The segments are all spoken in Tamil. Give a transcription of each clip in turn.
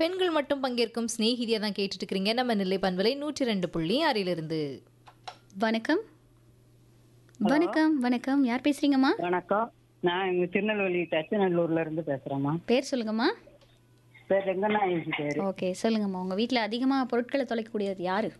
பெண்கள் மட்டும் பங்கேற்கும் ஸ்நேகிதியா தான் கேட்டுட்டு இருக்கிறீங்க நம்ம நிலை பண்பலை நூற்றி ரெண்டு புள்ளி ஆறிலிருந்து வணக்கம் வணக்கம் வணக்கம் யார் பேசுறீங்கம்மா வணக்கம் நான் இங்க திருநெல்வேலி தச்சநல்லூர்ல இருந்து பேசுறேம்மா பேர் சொல்லுங்கம்மா பேர் ரெங்கநாயகி பேரு ஓகே சொல்லுங்கம்மா உங்க வீட்ல அதிகமா பொருட்களை தொலைக்கக்கூடியது யாரு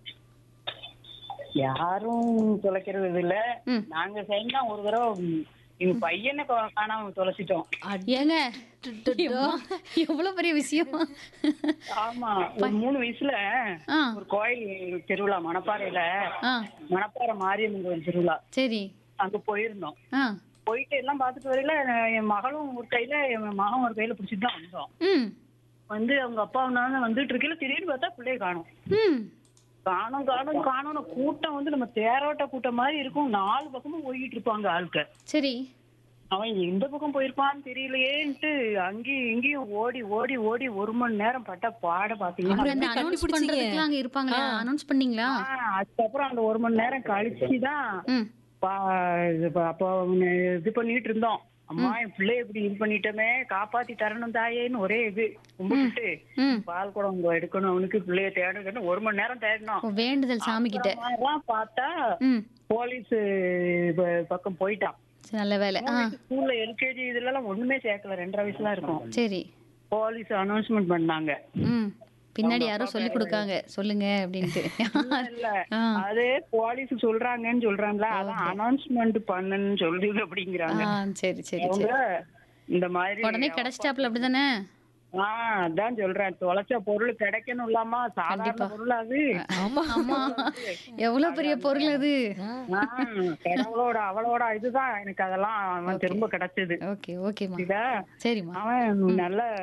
யாரும் தொலைக்கிறது இல்ல ம். நாங்க சேர்ந்தா ஒரு தடவை ம், எங்க பையனை கா- காணாம தொலைச்சிட்டோம் ஏங்க எம்மா, எவ்வளவு பெரிய விஷயம் ஆமா ஒரு மூணு வயசுல ஆ ஒரு கோயில் திருவிழா மணப்பாறையில ஆ மணப்பாறை மாரியம்மன் கோயில் திருவிழா சரி அங்க போயிருந்தோம் ஆ போயிட்டு எல்லாம் பார்த்துட்டு வரையில என் மகளும் ஒரு கையில என் மகன் ஒரு கையில பிடிச்சிட்டு தான் வந்தோம் ம் வந்து அவங்க அப்பா நான் வந்துட்டு இருக்கையில திடீர்னு பார்த்தா பிள்ளைய காணும் ம் காணும் காணும் காணும்னு கூட்டம் வந்து நம்ம தேரோட்ட கூட்டம் மாதிரி இருக்கும் நாலு பக்கமும் போய்கிட்டு இருப்பாங்க ஆட்கள் சரி அவன் எந்த பக்கம் போயிருப்பான்னு தெரியலையேன்ட்டு அங்கேயும் இங்கேயும் ஓடி ஓடி ஓடி ஒரு மணி நேரம் பட்ட பாட பாத்தீங்கன்னா அப்புறம் அந்த எப்படி அனௌன்ஸ் கண்டுபிடிச்சீங்க? பண்றதுக்குலாம் அங்க இருப்பாங்களா அனௌன்ஸ் பண்ணீங்களா ஆ, அதுக்கப்புறம் அந்த ஒரு மணி நேரம் கழிச்சுதான் ம் பா- இது ப- அப்போ அவனை இது பண்ணிட்டு இருந்தோம் அம்மா என் பிள்ளைய இப்படி இது பண்ணிட்டோமே காப்பாத்தி தரணும் தாயேன்னு ஒரே இது கும்பிட்டுட்டு ம் பால் குடம் இங்க எடுக்கணும் அவனுக்கு பிள்ளைய தேடணும் ஒரு மணி நேரம் தேடணும் ஓ, வேண்டுதல் சாமி கிட்ட அப்புறமாதான் பார்த்தா ம் போலீஸ் ப- பக்கம் போயிட்டான் சரி, நல்ல வேலை ஆ ஸ்கூல்ல எல்கேஜி இதுல எல்லாம் ஒண்ணுமே சேர்க்கல ரெண்டரை வயசுல இருக்கும் சரி போலீஸ் அனௌன்ஸ்மெண்ட் பண்ணாங்க ம் பின்னாடி யாரோ சொல்லி கொடுக்காங்க சொல்லுங்க அப்படின்ட்டு இல்ல ஆ. அது போலீஸ் சொல்றாங்கன்னு சொல்றாங்களா அதான் அனௌன்ஸ்மெண்ட் பண்ணுன்னு சொல்லுது அப்படிங்கிறாங்க ஆ சரி சரி அவங்க சரி இந்த மாதிரி உடனே கிடைச்சிட்டாப்ல அப்படிதானே ஆஹ் அதான் சொல்றேன் தொலைச்ச பொருள் கிடைக்கணும் இல்லாமா சாதாரண பொருள் அது ஆமா ஆமா எவ்வளவு பெரிய பொருள் அது ஆஹ் கடவுளோட அவளோட இதுதான் எனக்கு அதெல்லாம் அவன் திரும்ப கிடைச்சது ஓகே ஓகேம்மா இதா சரிம்மா அவன் நல்ல